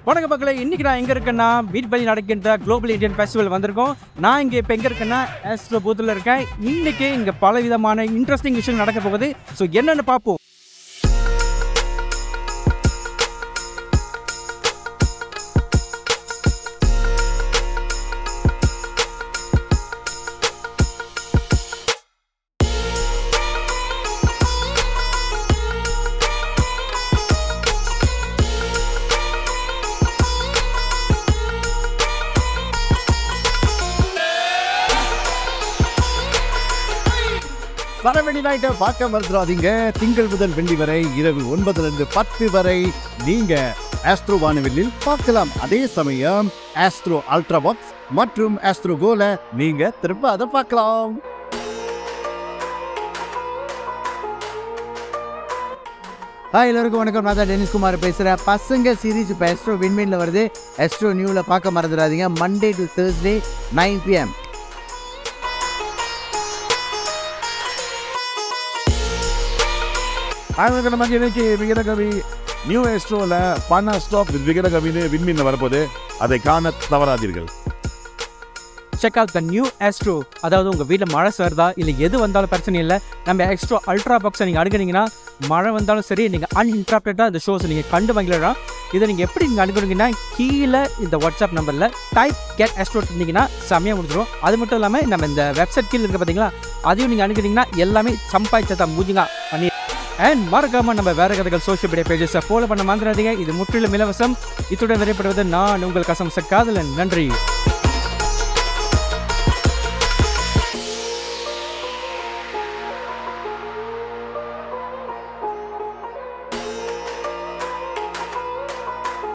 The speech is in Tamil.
வணக்க மக்களே இன்னைக்கு நான் எங்க இருக்கேன்னா பீட் பண்ணி நடக்கின்ற குளோபல் இந்தியன் ஃபெஸ்டிவல் வந்திருக்கோம் நான் இங்க இப்போ எங்க இருக்கேன்னா ஆஸ்ட்ரோ பூத்தில் இருக்கேன் இன்னைக்கு இங்க பல விதமான இன்ட்ரெஸ்டிங் விஷயம் நடக்க போகுது ஸோ என்னன்னு பார்ப்போம் வர வெள்ளி நைட்டை பார்க்க மறந்துடாதீங்க திங்கள் முதல் வெள்ளி வரை இரவு ஒன்பதுல இருந்து பத்து வரை நீங்க ஆஸ்ட்ரோ வானவில்லில் பார்க்கலாம் அதே சமயம் ஆஸ்ட்ரோ அல்ட்ரா பாக்ஸ் மற்றும் ஆஸ்ட்ரோ கோல நீங்க திரும்ப அதை பார்க்கலாம் ஹாய் எல்லாருக்கும் வணக்கம் நான் தான் டெனிஸ் குமார் பேசுகிறேன் பசங்க சீரீஸ் இப்போ எஸ்ட்ரோ விண்மீனில் வருது எஸ்ட்ரோ நியூவில் பார்க்க மறந்துடாதீங்க Monday to Thursday nine PM அவங்க நமக்கு இன்னைக்கு விகடகவி நியூ எஸ்ட்ரோல பண ஸ்டாப் வித் விகடகவின்னு விண்மீன் வரப்போது அதை காண தவறாதீர்கள் check out the new Astro அதாவது உங்கள் வீட்டில் மழை வருதா இல்லை எது வந்தாலும் பிரச்சனை இல்லை நம்ம எக்ஸ்ட்ரா அல்ட்ரா பாக்ஸை நீங்கள் அணுகுனீங்கன்னா மழை வந்தாலும் சரி நீங்கள் அன்இன்டரப்டடாக இந்த ஷோஸை நீங்கள் கண்டு வாங்கிடலாம் இதை நீங்கள் எப்படி நீங்கள் அணுகுனீங்கன்னா கீழே இந்த வாட்ஸ்அப் நம்பரில் டைப் கெட் ஆஸ்ட்ரோ இருந்தீங்கன்னா செம்மையாக முடிஞ்சிடும் அது மட்டும் இல்லாமல் நம்ம இந்த வெப்சைட் கீழே இருக்க பார்த்தீங்களா அதையும் நீங்கள் அணுகுனீங்கன்னா எல்லாமே சம்பாதிச்சதா மூஞ்சிங்க பண்ணி அண்ட் மறக்காம நம்ம வேற கதைகள் சோஷியல் மீடியா பேஜஸை ஃபாலோ பண்ண மறந்துடாதீங்க இது முற்றிலும் இலவசம் இத்துடன் நிறைப்படுவது நான் உங்கள் கசம் காதலன் நன்றி